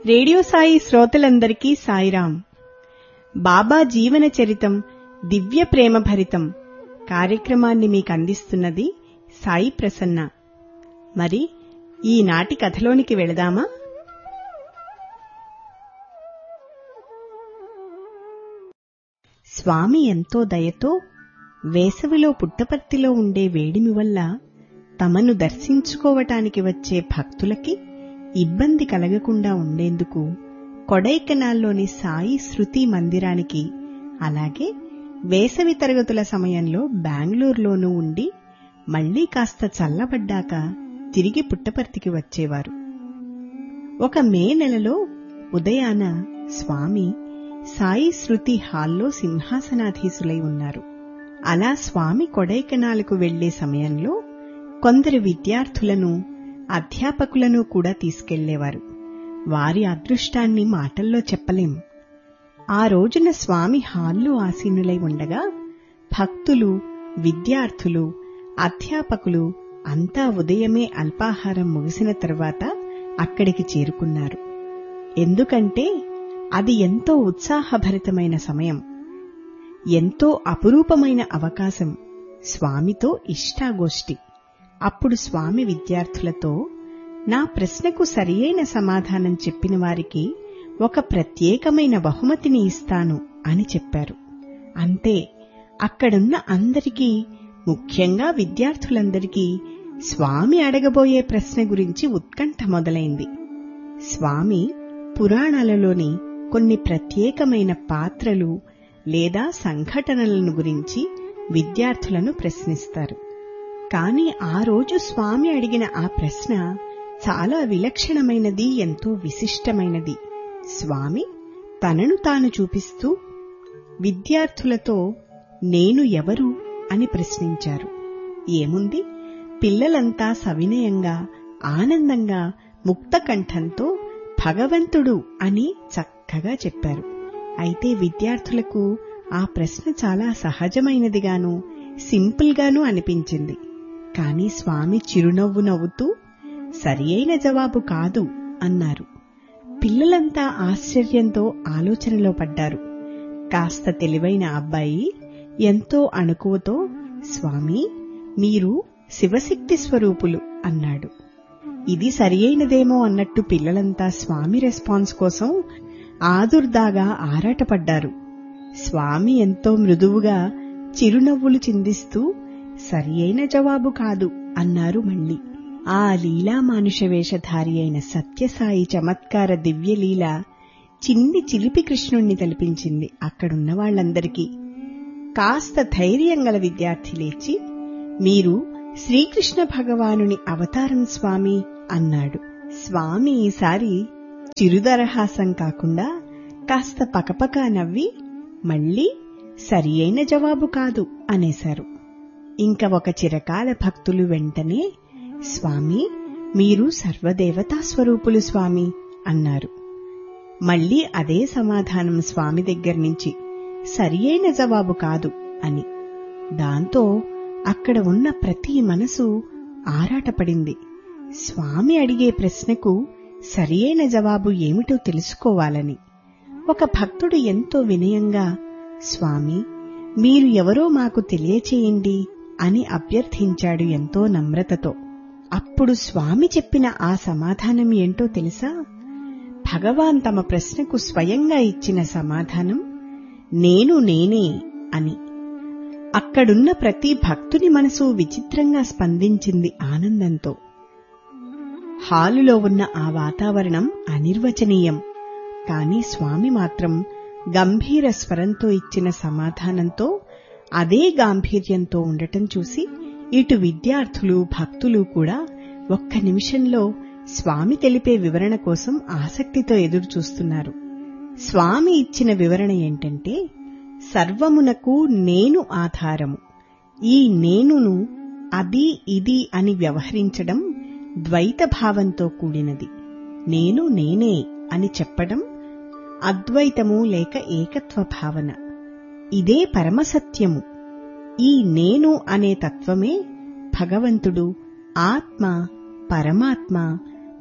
radio Sai శ్రోతలందరికీ సాయిరాం బాబా జీవన చరితం దివ్య ప్రేమ భరితం కార్యక్రమాన్ని మీకు అందిస్తున్నది సాయి ప్రసన్న మరి ఈనాటి కథలోనికి వెళదామా స్వామి ఎంతో దయతో వేసవిలో పుట్టపర్తిలో ఉండే వేడిమి వల్ల తమను దర్శించుకోవటానికి వచ్చే భక్తులకి ఇబ్బంది కలగకుండా ఉండేందుకు కొడైకెనాల్లోని సాయి శృతి మందిరానికి అలాగే వేసవి తరగతుల సమయంలో బెంగళూరులోనూ ఉండి మళ్లీ కాస్త చల్లబడ్డాక తిరిగి పుట్టపర్తికి వచ్చేవారు ఒక మే నెలలో ఉదయాన స్వామి సాయి శృతి హాల్లో సింహాసనాధీశులై ఉన్నారు అలా స్వామి కొడైకెనాల్కు వెళ్లే సమయంలో కొందరు విద్యార్థులను అధ్యాపకులను కూడా తీసుకెళ్లేవారు వారి అదృష్టాన్ని మాటల్లో చెప్పలేం ఆ రోజున స్వామి హాల్లో ఆసీనులై ఉండగా భక్తులు విద్యార్థులు అధ్యాపకులు అంతా ఉదయమే అల్పాహారం ముగిసిన తర్వాత అక్కడికి చేరుకున్నారు ఎందుకంటే అది ఎంతో ఉత్సాహభరితమైన సమయం ఎంతో అపురూపమైన అవకాశం స్వామితో ఇష్టాగోష్ఠి అప్పుడు స్వామి విద్యార్థులతో నా ప్రశ్నకు సరియైన సమాధానం చెప్పిన వారికి ఒక ప్రత్యేకమైన బహుమతిని ఇస్తాను అని చెప్పారు అంతే అక్కడున్న అందరికీ ముఖ్యంగా విద్యార్థులందరికీ స్వామి అడగబోయే ప్రశ్న గురించి ఉత్కంఠ మొదలైంది స్వామి పురాణాలలోని కొన్ని ప్రత్యేకమైన పాత్రలు లేదా సంఘటనలను గురించి విద్యార్థులను ప్రశ్నిస్తారు కాని ఆ రోజు స్వామి అడిగిన ఆ ప్రశ్న చాలా విలక్షణమైనది ఎంతో విశిష్టమైనది స్వామి తనను తాను చూపిస్తూ విద్యార్థులతో నేను ఎవరు అని ప్రశ్నించారు ఏముంది పిల్లలంతా సవినయంగా ఆనందంగా ముక్తకంఠంతో భగవంతుడు అని చక్కగా చెప్పారు అయితే విద్యార్థులకు ఆ ప్రశ్న చాలా సహజమైనదిగాను సింపుల్గాను అనిపించింది కాని స్వామి చిరునవ్వు నవ్వుతూ సరియైన జవాబు కాదు అన్నారు పిల్లలంతా ఆశ్చర్యంతో ఆలోచనలో పడ్డారు కాస్త తెలివైన అబ్బాయి ఎంతో అణుకువతో స్వామి మీరు శివశక్తి స్వరూపులు అన్నాడు ఇది సరియైనదేమో అన్నట్టు పిల్లలంతా స్వామి రెస్పాన్స్ కోసం ఆదుర్దాగా ఆరాటపడ్డారు స్వామి ఎంతో మృదువుగా చిరునవ్వులు చిందిస్తూ సరియైన జవాబు కాదు అన్నారు మళ్ళీ ఆ లీలా మానుష వేషధారి అయిన సత్యసాయి చమత్కార దివ్యలీల చిన్ని చిలిపి కృష్ణుణ్ణి తలిపించింది అక్కడున్న వాళ్లందరికీ కాస్త ధైర్యం గల విద్యార్థి లేచి మీరు శ్రీకృష్ణ భగవానుని అవతారం స్వామి అన్నాడు స్వామి ఈసారి చిరుదరహాసం కాకుండా కాస్త పకపకా నవ్వి మళ్లీ సరియైన జవాబు కాదు అనేశారు ఇంక ఒక చిరకాల భక్తులు వెంటనే స్వామి మీరు సర్వదేవతా స్వరూపులు స్వామి అన్నారు మళ్లీ అదే సమాధానం స్వామి దగ్గర నుంచి సరియైన జవాబు కాదు అని దాంతో అక్కడ ఉన్న ప్రతి మనసు ఆరాటపడింది స్వామి అడిగే ప్రశ్నకు సరియైన జవాబు ఏమిటో తెలుసుకోవాలని ఒక భక్తుడు ఎంతో వినయంగా స్వామి మీరు ఎవరో మాకు తెలియచేయండి అని అభ్యర్థించాడు ఎంతో నమ్రతతో అప్పుడు స్వామి చెప్పిన ఆ సమాధానం ఏంటో తెలుసా భగవాన్ తమ ప్రశ్నకు స్వయంగా ఇచ్చిన సమాధానం నేను నేనే అని అక్కడున్న ప్రతి భక్తుని మనసు విచిత్రంగా స్పందించింది ఆనందంతో హాలులో ఉన్న ఆ వాతావరణం అనిర్వచనీయం కాని స్వామి మాత్రం గంభీర స్వరంతో ఇచ్చిన సమాధానంతో అదే గాంభీర్యంతో ఉండటం చూసి ఇటు విద్యార్థులు భక్తులు కూడా ఒక్క నిమిషంలో స్వామి తెలిపే వివరణ కోసం ఆసక్తితో ఎదురుచూస్తున్నారు స్వామి ఇచ్చిన వివరణ ఏంటంటే సర్వమునకు నేను ఆధారము ఈ నేనును అది ఇది అని వ్యవహరించడం ద్వైత భావంతో కూడినది నేను నేనే అని చెప్పడం అద్వైతము లేక ఏకత్వ భావన ఇదే పరమసత్యము ఈ నేను అనే తత్వమే భగవంతుడు ఆత్మ పరమాత్మ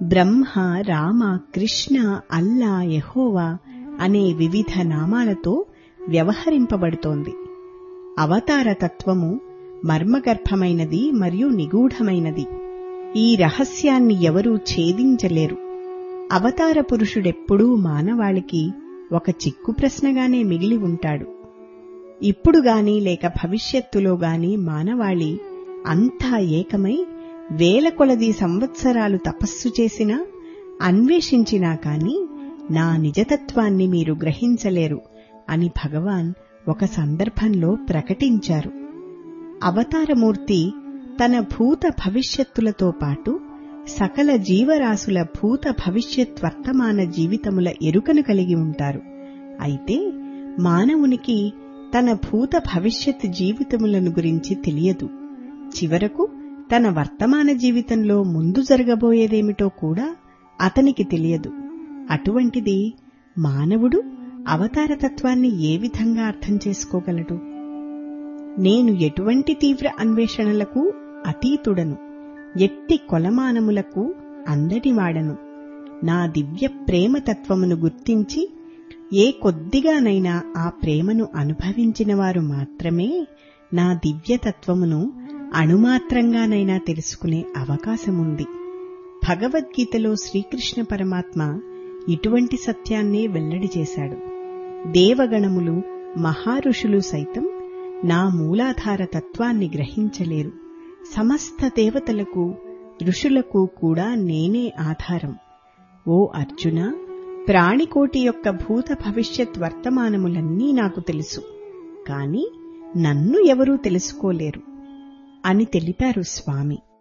బ్రహ్మ రామ కృష్ణ అల్లా యహోవా అనే వివిధ నామాలతో వ్యవహరింపబడుతోంది అవతార తత్వము మర్మగర్భమైనది మరియు నిగూఢమైనది ఈ రహస్యాన్ని ఎవరూ ఛేదించలేరు అవతార పురుషుడెప్పుడూ మానవాళికి ఒక చిక్కు ప్రశ్నగానే మిగిలి ఉంటాడు ఇప్పుడు గాని లేక భవిష్యత్తులో గాని మానవాళి అంతా ఏకమై వేల కొలది సంవత్సరాలు తపస్సు చేసినా అన్వేషించినా కాని నా నిజతత్వాన్ని మీరు గ్రహించలేరు అని భగవాన్ ఒక సందర్భంలో ప్రకటించారు అవతారమూర్తి తన భూత భవిష్యత్తులతో పాటు సకల జీవరాశుల భూత భవిష్యత్ వర్తమాన జీవితముల ఎరుకను కలిగి ఉంటారు అయితే మానవునికి తన భూత భవిష్యత్ జీవితములను గురించి తెలియదు చివరకు తన వర్తమాన జీవితంలో ముందు జరగబోయేదేమిటో కూడా అతనికి తెలియదు అటువంటిది మానవుడు అవతారతత్వాన్ని ఏ విధంగా అర్థం చేసుకోగలడు నేను ఎటువంటి తీవ్ర అన్వేషణలకు అతీతుడను ఎట్టి కొలమానములకు అందరివాడను నా దివ్య ప్రేమతత్వమును గుర్తించి ఏ కొద్దిగానైనా ఆ ప్రేమను అనుభవించిన వారు మాత్రమే నా దివ్యతత్వమును అణుమాత్రంగానైనా తెలుసుకునే అవకాశముంది భగవద్గీతలో శ్రీకృష్ణ పరమాత్మ ఇటువంటి సత్యాన్నే వెల్లడి చేశాడు దేవగణములు మహారుషులు సైతం నా మూలాధార తత్వాన్ని గ్రహించలేరు సమస్త దేవతలకు ఋషులకు కూడా నేనే ఆధారం ఓ అర్జున ప్రాణికోటి యొక్క భూత భవిష్యత్ వర్తమానములన్నీ నాకు తెలుసు కాని నన్ను ఎవరూ తెలుసుకోలేరు అని తెలిపారు స్వామి